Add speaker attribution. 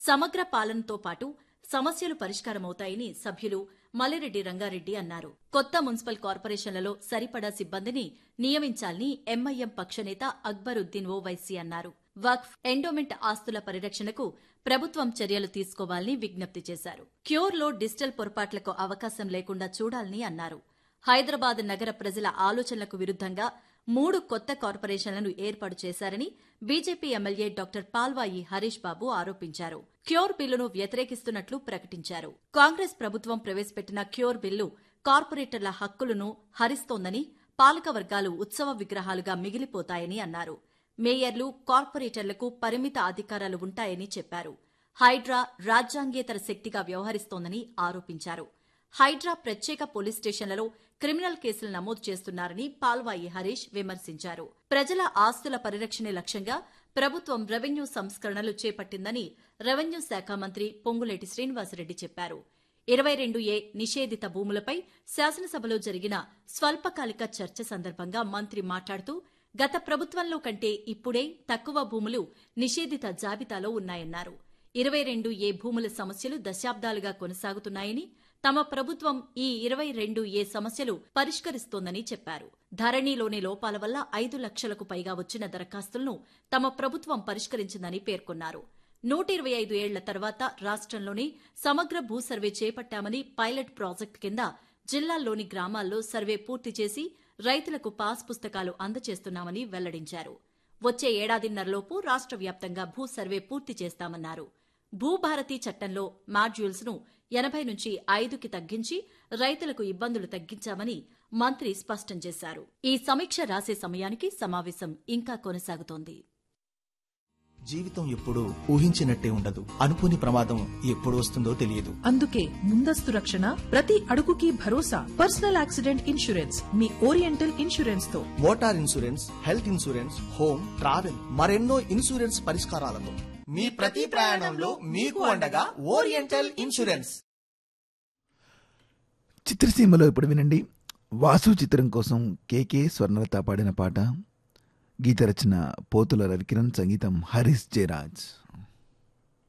Speaker 1: సమగ్ర పాలనతో పాటు సమస్యలు పరిష్కారమవుతాయని సభ్యులు మల్లిరెడ్డి రంగారెడ్డి అన్నారు కొత్త మున్సిపల్ కార్పొరేషన్లలో సరిపడా సిబ్బందిని నియమించాలని ఎంఐఎం పక్షనేత అక్బరుద్దీన్ ఓవైసీ అన్నారు వక్ఫ్ ఎండోమెంట్ ఆస్తుల పరిరక్షణకు ప్రభుత్వం చర్యలు తీసుకోవాలని విజ్ఞప్తి చేశారు క్యూర్లో డిజిటల్ పొరపాట్లకు అవకాశం లేకుండా చూడాలని అన్నారు హైదరాబాద్ నగర ప్రజల ఆలోచనలకు విరుద్దంగా మూడు కొత్త కార్పొరేషన్లను ఏర్పాటు చేశారని BJP MLA doctor Palvai Harish Babu ఆరోపించారు క్యూర్ బిల్లును వ్యతిరేకిస్తున్నట్లు ప్రకటించారు కాంగ్రెస్ ప్రభుత్వం ప్రవేశపెట్టిన క్యూర్ బిల్లు కార్పొరేటర్ల హక్కులను హరిస్తోందని పాలక వర్గాలు ఉత్సవ విగ్రహాలుగా మిగిలిపోతాయని అన్నారు మేయర్లు కార్పొరేటర్లకు పరిమిత అధికారాలు ఉంటాయని చెప్పారు హైడ్రా రాజ్యాంగేతర శక్తిగా వ్యవహరిస్తోందని ఆరోపించారు హైడ్రా ప్రత్యేక పోలీస్ స్టేషన్లలో క్రిమినల్ కేసులు నమోదు చేస్తున్నారని పాల్వాయి హరీష్ విమర్శించారు ప్రజల ఆస్తుల పరిరక్షణే లక్ష్యంగా ప్రభుత్వం రెవెన్యూ సంస్కరణలు చేపట్టిందని రెవెన్యూ శాఖ మంత్రి పొంగులేటి శ్రీనివాసరెడ్డి చెప్పారు ఇరవై రెండు ఏ నిషేధిత భూములపై శాసనసభలో జరిగిన స్వల్పకాలిక చర్చ సందర్భంగా మంత్రి మాట్లాడుతూ గత ప్రభుత్వంలో కంటే ఇప్పుడే తక్కువ భూములు నిషేధిత జాబితాలో ఉన్నాయన్నారు ఇరవై రెండు ఏ భూముల సమస్యలు దశాబ్దాలుగా కొనసాగుతున్నాయని తమ ప్రభుత్వం ఈ ఇరవై రెండు ఏ సమస్యలు పరిష్కరిస్తోందని చెప్పారు ధరణిలోని లోపాల వల్ల ఐదు లక్షలకు పైగా వచ్చిన దరఖాస్తులను తమ ప్రభుత్వం పరిష్కరించిందని పేర్కొన్నారు నూట ఇరవై ఐదు ఏళ్ల తర్వాత రాష్ట్రంలోని సమగ్ర భూ సర్వే చేపట్టామని పైలట్ ప్రాజెక్టు కింద జిల్లాల్లోని గ్రామాల్లో సర్వే పూర్తి చేసి రైతులకు పాస్ పుస్తకాలు అందజేస్తున్నామని వెల్లడించారు వచ్చే ఏడాదిన్నరలోపు రాష్ట్ర వ్యాప్తంగా భూ సర్వే పూర్తి చేస్తామన్నారు భూభారతి చట్టంలో మాడ్యూల్స్ ను ఎనభై నుంచి ఐదుకి తగ్గించి రైతులకు ఇబ్బందులు తగ్గించామని మంత్రి స్పష్టం చేశారు ఈ సమీక్ష రాసే సమయానికి సమావేశం ఇంకా కొనసాగుతోంది
Speaker 2: జీవితం ఎప్పుడూ ఊహించినట్టే ఉండదు అనుకోని ప్రమాదం ఎప్పుడు వస్తుందో తెలియదు
Speaker 3: అందుకే ముందస్తు రక్షణ ప్రతి అడుగుకి భరోసా పర్సనల్ యాక్సిడెంట్ ఇన్సూరెన్స్ మీ ఓరియంటల్ ఇన్సూరెన్స్ తో
Speaker 2: motor insurance health insurance home travel మరెన్నో ఇన్సూరెన్స్ పరిష్కారాలతో మీ ప్రతి ప్రయాణంలో మీకు అండగా ఓరియంటల్ ఇన్సూరెన్స్
Speaker 4: చిత్రసీమలో ఇప్పుడు వినండి వాసు చిత్రం కోసం కేకే స్వర్ణలత పాడిన పాట గీత రచన పోతుల రవికిరణ్ సంగీతం హరీష్ జయరాజ్